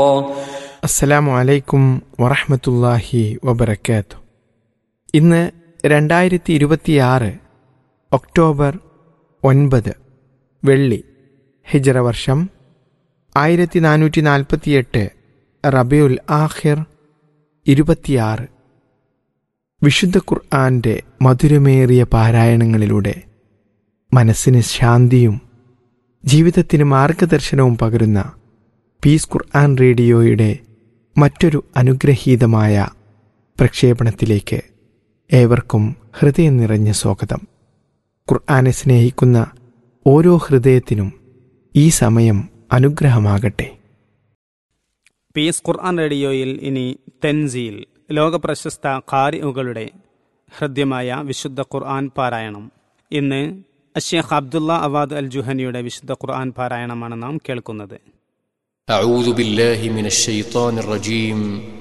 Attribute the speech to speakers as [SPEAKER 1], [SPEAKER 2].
[SPEAKER 1] അസ്സലാമു അലൈക്കും വറഹ്മത്തുള്ളാഹി വബർക്കാത്തു ഇന്ന് രണ്ടായിരത്തി ഇരുപത്തിയാറ് ഒക്ടോബർ ഒൻപത് വെള്ളി ഹിജറ വർഷം ആയിരത്തി നാനൂറ്റി നാൽപ്പത്തിയെട്ട് റബിയുൽ ആഹിർ ഇരുപത്തിയാറ് വിശുദ്ധ ഖുർആന്റെ മധുരമേറിയ പാരായണങ്ങളിലൂടെ മനസ്സിന് ശാന്തിയും ജീവിതത്തിന് മാർഗദർശനവും പകരുന്ന പീസ് ഖുർആൻ റേഡിയോയുടെ മറ്റൊരു അനുഗ്രഹീതമായ പ്രക്ഷേപണത്തിലേക്ക് ഏവർക്കും ഹൃദയം നിറഞ്ഞ സ്വാഗതം ഖുർആനെ സ്നേഹിക്കുന്ന ഓരോ ഹൃദയത്തിനും ഈ സമയം അനുഗ്രഹമാകട്ടെ
[SPEAKER 2] പീസ് ഖുർആൻ റേഡിയോയിൽ ഇനി തെൻസീൽ ലോകപ്രശസ്ത ഖാരിഉകളുടെ ഹൃദ്യമായ വിശുദ്ധ ഖുർആൻ പാരായണം ഇന്ന് അഷേഖ് അബ്ദുള്ള അവാദ് അൽ ജുഹനിയുടെ വിശുദ്ധ ഖുർആൻ പാരായണമാണ് നാം കേൾക്കുന്നത്
[SPEAKER 3] أعوذ بالله من الشيطان الرجيم